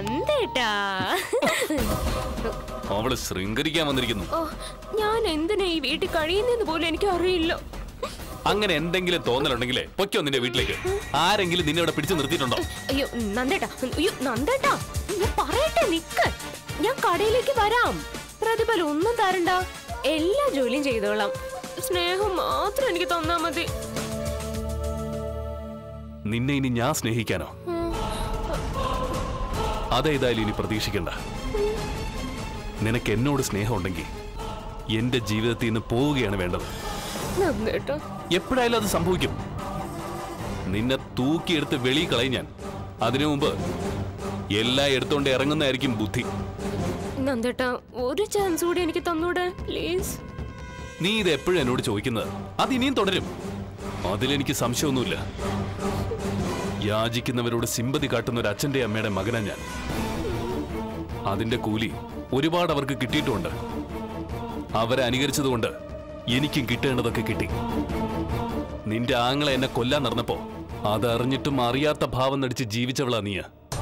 നന്ദേട്ടാ അവള് ശൃംഗരിക്കാൻ വന്നിരിക്കുന്നു ഓ ഞാൻ എന്തിനാ ഈ വീട്ടിൽ കഴിയുന്നെന്ന് പോലും എനിക്ക് അറിയില്ല അങ്ങനെ എന്തെങ്കിലും തോന്നലുണ്ടെങ്കിലേ പൊയ്ക്കോ നിന്റെ വീട്ടിലേക്ക് ആരെങ്കിലും നിന്നെ ഇവിടെ പിടിച്ചു നിർത്തിയിട്ടുണ്ടോ അയ്യോ നന്ദേട്ടാ അയ്യോ നന്ദേട്ടാ ഞാൻ പറയട്ടെ നിക്ക് ഞാൻ കടയിലേക്ക് വരാം പ്രതിഫലം ഒന്നും തരണ്ട എല്ലാ ജോലിയും ചെയ്തോളാം സ്നേഹം മാത്രം എനിക്ക് തന്നാ മതി നിന്നെ ഇനി ഞാൻ സ്നേഹിക്കാനോ അതേതായാലും ഇനി പ്രതീക്ഷിക്കണ്ട നിനക്ക് എന്നോട് സ്നേഹമുണ്ടെങ്കിൽ എന്റെ ജീവിതത്തിൽ നിന്ന് പോവുകയാണ് വേണ്ടത് നന്ദേട്ടാ എപ്പോഴായാലും അത് സംഭവിക്കും നിന്നെ തൂക്കിയെടുത്ത് വെളി കളയും ഞാൻ അതിനു മുമ്പ് എല്ലാം എടുത്തോണ്ട് ഇറങ്ങുന്നതായിരിക്കും ബുദ്ധി നന്ദേട്ടാ ഒരു ചാൻസ് കൂടി എനിക്ക് തന്നൂടെ പ്ലീസ് നീ ഇത് എപ്പോഴും എന്നോട് ചോദിക്കുന്നത് അത് ഇനിയും തുടരും അതിലെനിക്ക് സംശയമൊന്നുമില്ല യാചിക്കുന്നവരോട് സിമ്പതി കാട്ടുന്ന ഒരു അച്ഛന്റെ അമ്മയുടെ മകനാ ഞാൻ അതിന്റെ കൂലി ഒരുപാട് അവർക്ക് കിട്ടിയിട്ടുമുണ്ട് അവരെ അനുകരിച്ചതുകൊണ്ട് എനിക്കും കിട്ടേണ്ടതൊക്കെ കിട്ടി നിന്റെ ആങ്ങളെ എന്നെ കൊല്ലാൻ നടന്നപ്പോ അതറിഞ്ഞിട്ടും അറിയാത്ത ഭാവം നടിച്ച് ജീവിച്ചവളാ നീ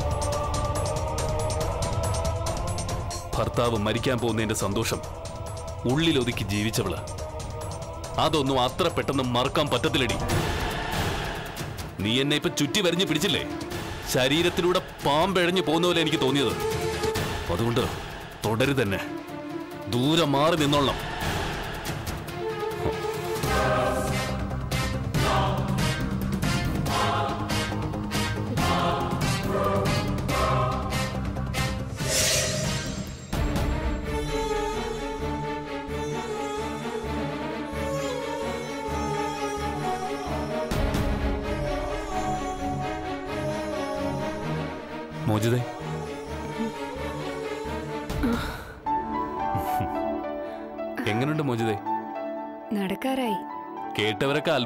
ഭർത്താവ് മരിക്കാൻ പോകുന്നതിന്റെ സന്തോഷം ഉള്ളിലൊതുക്കി ജീവിച്ചവള് അതൊന്നും അത്ര പെട്ടെന്ന് മറക്കാൻ പറ്റത്തില്ലടി നീ എന്നെ ഇപ്പൊ ചുറ്റി വരിഞ്ഞ് പിടിച്ചില്ലേ ശരീരത്തിലൂടെ പാമ്പെഴഞ്ഞു പോകുന്ന പോലെ എനിക്ക് തോന്നിയത് അതുകൊണ്ട് തുടരു തന്നെ ദൂരെ മാറി നിന്നോളണം മോചിതേ എങ്ങനെയുണ്ട് മോചിതേ നടക്കാറായി കേട്ടവരൊക്കെ